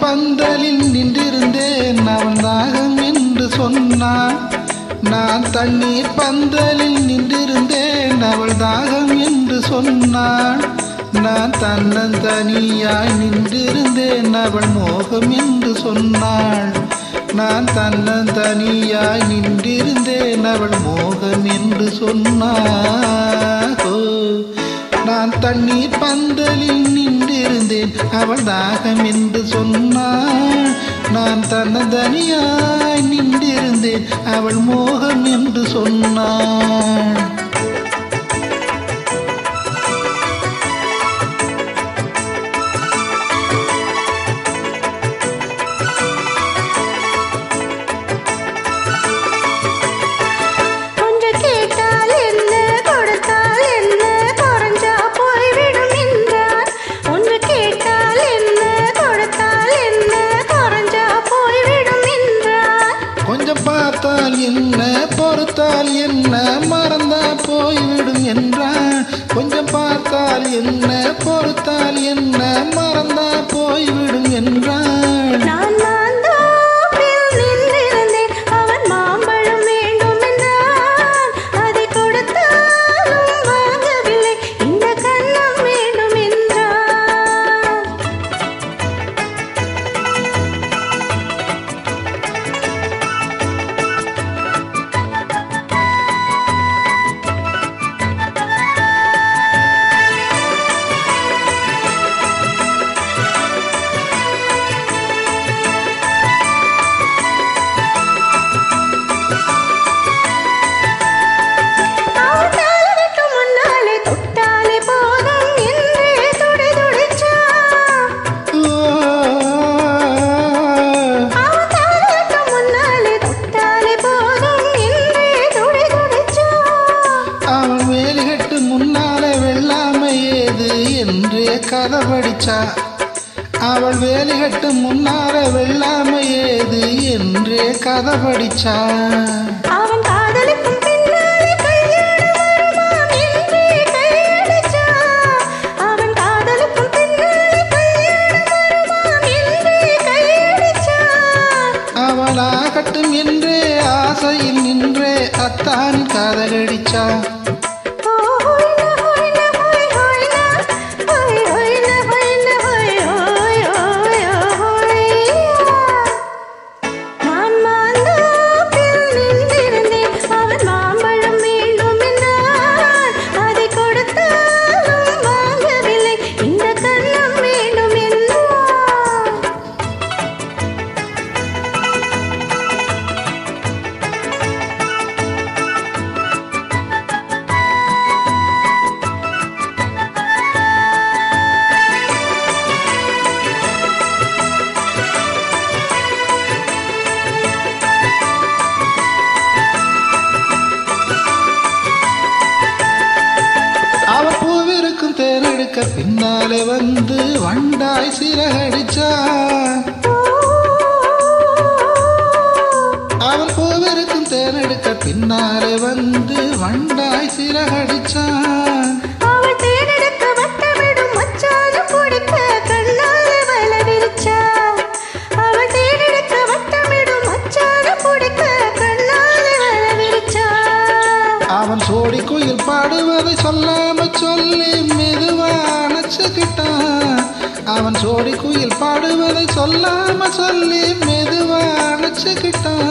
பந்தலில் நின்றிருந்தேன் அவன் தாகம் என்று சொன்னான் நான் தண்ணீர் பந்தலில் நின்றிருந்தேன் அவள் தாகம் என்று சொன்னாள் நான் தன்னந்தனியாய் நின்றிருந்தேன் அவள் மோகம் என்று சொன்னாள் நான் தன்னந்தனியாய் நின்றிருந்தேன் அவள் மோகம் என்று சொன்னாள் நான் தண்ணீர் பந்தலில் நின்றிருந்தேன் அவள் தாகம் என்று சொன்னாள் நான் தன்னதனியாய் நின்றிருந்தேன் அவள் மோகம் என்று சொன்னாள் கொஞ்சம் கேட்டால் என்ன கொடுத்தால் என்ன குறைஞ்சா போய்விடும் என்றார் ஒன்று கேட்டால் என்ன கொடுத்தால் என்ன குறைஞ்சா போய்விடும் என்றார் கொஞ்சம் பார்த்தால் என்ன பொறுத்தால் என்ன மறந்தா போய்விடும் என்றான் கொஞ்சம் பார்த்தால் என்ன பொறுத்தால் என்ன மறந்தா போய்விடும் என்றான் நான் மாந்தோப்பில் நின்றிருந்தேன் அவன் மாம்பழம் வேண்டும் என்றான் அதை கொடுத்தாலும் வாங்கவில்லை இந்த கண்ணம் வேண்டும் என்றான் அவன் தாளவிட்டு முன்னாலே தொட்டாலே போதும் என்றே துடி துடிச்சான் அவன் தாளவிட்டு முன்னாலே தொட்டாலே போதும் என்றே துடி துடிச்சான் அவன் வேலிகட்டு முன்னாலே வெள்ளாமை ஏது என்றே கதை படிச்சா அவள் வேலிகட்டு முன்னாலே வெள்ளாமை ஏது என்றே கதை படிச்சா அவன் காதலுக்கும் பின்னாலே கல்யாணம் வருமாம் என்றே கையடிச்சான் அவன் காதலுக்கும் பின்னாலே கல்யாணம் வருமாம் என்றே கையடிச்சான் அவளாகட்டும் என்றே ஆசையில் நின்றே அத்தான் காதலடிச்சா நான் மாந்தோப்பில் நின்றிருந்தேன் அவன் மாம்பழம் வேண்டும் என்றான் அதை கொடுத்தாலும் வாங்கவில்லை இந்த கண்ணம் வேண்டும் என்றான் அவன் பூவிருக்கும் தேரெடுக்க பின்னாலே வந்து வண்டாய் சிறகடிச்சா அவன் பூவிருக்கும் தேரெடுக்க பின்னாலே வந்து வண்டாய் சிறகடிச்சான் அவள் தேனெடுக்க வட்டமிடும் மச்சானும் பிடிக்க கண்ணாலே வலை விரிச்சா. அவள் தேனெடுக்க வட்டமிடும் மச்சானும் பிடிக்க கண்ணாலே வலை விரிச்சா. அவன் சோடி குயில் பாடுவதை சொல்லாம சொல்லி மெதுவா அணைச்சுக்கிட்டான் அவன் சோடி குயில் பாடுவதை சொல்லாம சொல்லி மெதுவா அணைச்சுக்கிட்டான்